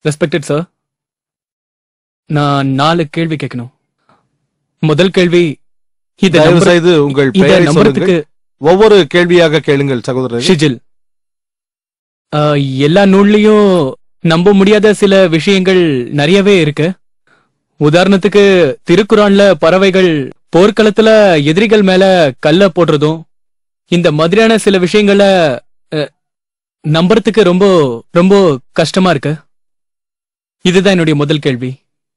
respected sir நான் நாலு கேள்வி கேட்கணும் முதல் கேள்வி இத தயவு நம்புற- செய்து உங்கள் இத பெயரை நம்புறதுக்கு சொல்லுங்கள் ஒவ்வொரு கேள்வியாக கேளுங்கள் சகோதரர் ஷிஜில் ஆஹ், எல்லா நூல்லையும் நம்ப முடியாத சில விஷயங்கள் நிறையவே இருக்கு உதாரணத்துக்கு திருக்குறான்ல பறவைகள் போர்க்களத்துல எதிரிகள் மேல கல்ல போடுறதும் இந்த மாதிரியான சில விஷயங்களை அஹ், நம்புறதுக்கு ரொம்ப ரொம்ப கஷ்டமா இருக்கு இதுதான் என்னுடைய முதல் கேள்வி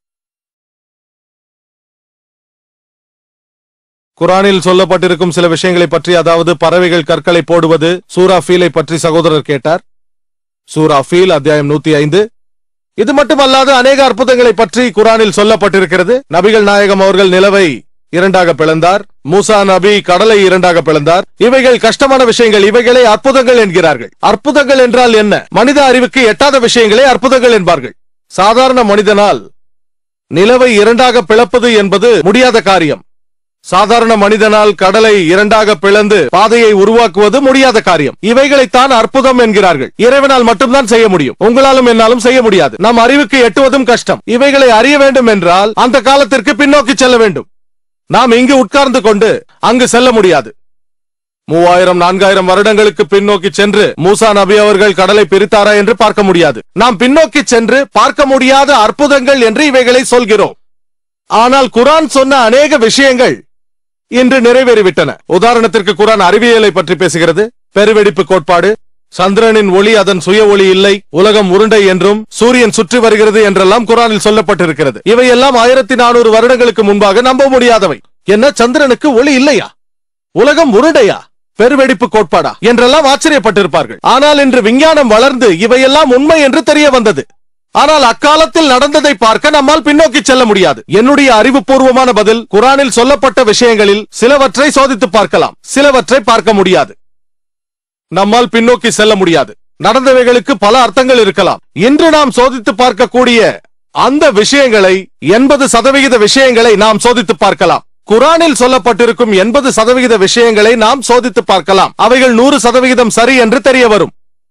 குரானில் சொல்லப்பட்டிருக்கும் சில விஷயங்களை பற்றி அதாவது பறவைகள் கற்களை போடுவது சூரா ஃபீலை பற்றி சகோதரர் கேட்டார் சூரா ஃபீல் அத்தியாயம் நூத்தி ஐந்து இது மட்டுமல்லாது அநேக அற்புதங்களை பற்றி குரானில் சொல்லப்பட்டிருக்கிறது நபிகள் நாயகம் அவர்கள் நிலவை இரண்டாக பிளந்தார் மூசா நபி கடலை இரண்டாக பிளந்தார் இவைகள் கஷ்டமான விஷயங்கள் இவைகளை அற்புதங்கள் என்கிறார்கள் அற்புதங்கள் என்றால் என்ன மனித அறிவுக்கு எட்டாத விஷயங்களை அற்புதங்கள் என்பார்கள் சாதாரண மனிதனால் நிலவை இரண்டாக பிளப்பது என்பது முடியாத காரியம் சாதாரண மனிதனால் கடலை இரண்டாக பிளந்து பாதையை உருவாக்குவது முடியாத காரியம் இவைகளைத்தான் அற்புதம் என்கிறார்கள் இறைவனால் மட்டும்தான் செய்ய முடியும் உங்களாலும் என்னாலும் செய்ய முடியாது நம் அறிவுக்கு எட்டுவதும் கஷ்டம் இவைகளை அறிய வேண்டும் என்றால் அந்த காலத்திற்கு பின்னோக்கி செல்ல வேண்டும் நாம் இங்கு உட்கார்ந்து கொண்டு அங்கு செல்ல முடியாது மூவாயிரம் நான்காயிரம் வருடங்களுக்கு பின்னோக்கி சென்று மூசா நபி அவர்கள் கடலை பிரித்தாரா என்று பார்க்க முடியாது நாம் பின்னோக்கி சென்று பார்க்க முடியாத அற்புதங்கள் என்று இவைகளை சொல்கிறோம் ஆனால் குரான் சொன்ன அநேக விஷயங்கள் இன்று நிறைவேறிவிட்டன உதாரணத்திற்கு குரான் அறிவியலை பற்றி பேசுகிறது பெருவெடிப்பு கோட்பாடு சந்திரனின் ஒளி அதன் சுய ஒளி இல்லை உலகம் உருண்டை என்றும் சூரியன் சுற்றி வருகிறது என்றெல்லாம் குரானில் சொல்லப்பட்டிருக்கிறது இவையெல்லாம் ஆயிரத்தி நானூறு வருடங்களுக்கு முன்பாக நம்ப முடியாதவை என்ன சந்திரனுக்கு ஒளி இல்லையா உலகம் உருண்டையா பெருவெடிப்பு கோட்பாடா என்றெல்லாம் ஆச்சரியப்பட்டிருப்பார்கள் ஆனால் இன்று விஞ்ஞானம் வளர்ந்து இவையெல்லாம் உண்மை என்று தெரிய வந்தது ஆனால் அக்காலத்தில் நடந்ததை பார்க்க நம்மால் பின்னோக்கி செல்ல முடியாது என்னுடைய அறிவுபூர்வமான பதில் குரானில் சொல்லப்பட்ட விஷயங்களில் சிலவற்றை சோதித்து பார்க்கலாம் சிலவற்றை பார்க்க முடியாது நம்மால் பின்னோக்கி செல்ல முடியாது நடந்தவைகளுக்கு பல அர்த்தங்கள் இருக்கலாம் இன்று நாம் சோதித்து பார்க்கக்கூடிய அந்த விஷயங்களை எண்பது சதவிகித விஷயங்களை நாம் சோதித்து பார்க்கலாம் குரானில் சொல்லப்பட்டிருக்கும் எண்பது சதவிகித விஷயங்களை நாம் சோதித்து பார்க்கலாம் அவைகள் நூறு சதவிகிதம் சரி என்று தெரிய வரும்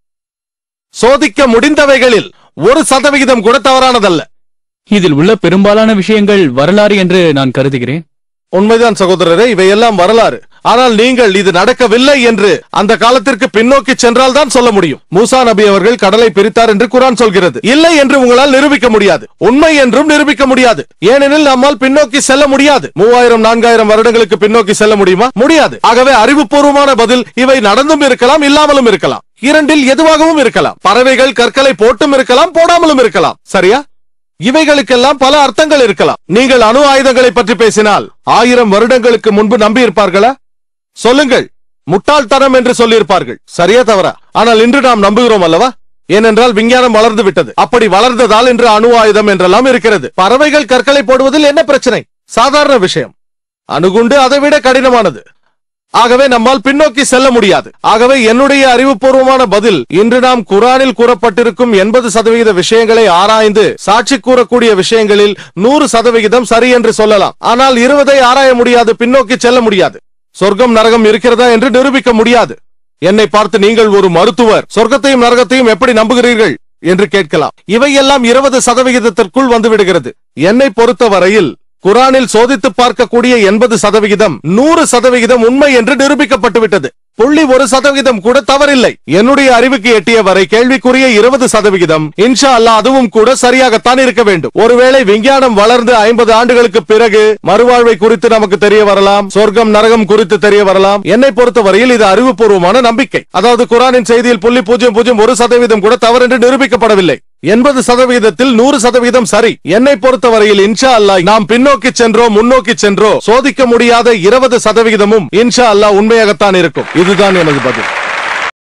சோதிக்க முடிந்தவைகளில் ஒரு சதவிகிதம் கூட தவறானதல்ல இதில் உள்ள பெரும்பாலான விஷயங்கள் வரலாறு என்று நான் கருதுகிறேன் உண்மைதான் சகோதரரே இவையெல்லாம் வரலாறு ஆனால் நீங்கள் இது நடக்கவில்லை என்று அந்த காலத்திற்கு பின்னோக்கி சென்றால் தான் சொல்ல முடியும் மூசா நபி அவர்கள் கடலை பிரித்தார் என்று குரான் சொல்கிறது இல்லை என்று உங்களால் நிரூபிக்க முடியாது உண்மை என்றும் நிரூபிக்க முடியாது ஏனெனில் நம்மால் பின்னோக்கி செல்ல முடியாது மூவாயிரம் நான்காயிரம் வருடங்களுக்கு பின்னோக்கி செல்ல முடியுமா முடியாது ஆகவே அறிவுபூர்வமான பதில் இவை நடந்தும் இருக்கலாம் இல்லாமலும் இருக்கலாம் இரண்டில் எதுவாகவும் இருக்கலாம் பறவைகள் கற்களை போட்டும் இருக்கலாம் போடாமலும் இருக்கலாம் சரியா இவைகளுக்கெல்லாம் பல அர்த்தங்கள் இருக்கலாம் நீங்கள் அணு ஆயுதங்களை பற்றி பேசினால் ஆயிரம் வருடங்களுக்கு முன்பு நம்பி இருப்பார்களா சொல்லுங்கள் முட்டாள்தனம் என்று சொல்லியிருப்பார்கள் சரியா தவறா ஆனால் இன்று நாம் நம்புகிறோம் அல்லவா ஏனென்றால் விஞ்ஞானம் வளர்ந்து விட்டது அப்படி வளர்ந்ததால் இன்று அணு ஆயுதம் என்றெல்லாம் இருக்கிறது பறவைகள் கற்களை போடுவதில் என்ன பிரச்சனை சாதாரண விஷயம் அணுகுண்டு அதை விட கடினமானது ஆகவே நம்மால் பின்னோக்கி செல்ல முடியாது ஆகவே என்னுடைய அறிவுபூர்வமான பதில் இன்று நாம் குரானில் கூறப்பட்டிருக்கும் எண்பது சதவிகித விஷயங்களை ஆராய்ந்து சாட்சி கூறக்கூடிய விஷயங்களில் நூறு சதவிகிதம் சரி என்று சொல்லலாம் ஆனால் இருபதை ஆராய முடியாது பின்னோக்கி செல்ல முடியாது சொர்க்கம் நரகம் இருக்கிறதா என்று நிரூபிக்க முடியாது என்னை பார்த்து நீங்கள் ஒரு மருத்துவர் சொர்க்கத்தையும் நரகத்தையும் எப்படி நம்புகிறீர்கள் என்று கேட்கலாம் இவையெல்லாம் இருபது சதவிகிதத்திற்குள் வந்து விடுகிறது என்னை பொறுத்தவரையில் குரானில் சோதித்து பார்க்கக்கூடிய எண்பது சதவிகிதம் நூறு சதவிகிதம் உண்மை என்று நிரூபிக்கப்பட்டு விட்டது புள்ளி ஒரு சதவிகிதம் கூட தவறில்லை என்னுடைய அறிவுக்கு எட்டிய வரை கேள்விக்குரிய இருபது சதவிகிதம் இன்ஷா அல்லாஹ் அதுவும் கூட சரியாகத்தான் இருக்க வேண்டும் ஒருவேளை விஞ்ஞானம் வளர்ந்து ஐம்பது ஆண்டுகளுக்கு பிறகு மறுவாழ்வை குறித்து நமக்கு தெரிய வரலாம் சொர்க்கம் நரகம் குறித்து தெரிய வரலாம் என்னை பொறுத்தவரையில் இது அறிவுபூர்வமான நம்பிக்கை அதாவது குரானின் செய்தியில் புள்ளி பூஜ்ஜியம் பூஜ்ஜியம் ஒரு சதவீதம் கூட தவறு என்று நிரூபிக்கப்படவில்லை எண்பது சதவிகிதத்தில் நூறு சதவிகிதம் சரி என்னை பொறுத்தவரையில் இன்ஷா அல்லாஹ் நாம் பின்னோக்கி சென்றோ முன்னோக்கி சென்றோ சோதிக்க முடியாத இருபது சதவிகிதமும் இன்ஷா அல்லாஹ் உண்மையாகத்தான் இருக்கும் இதுதான் எனது பதில்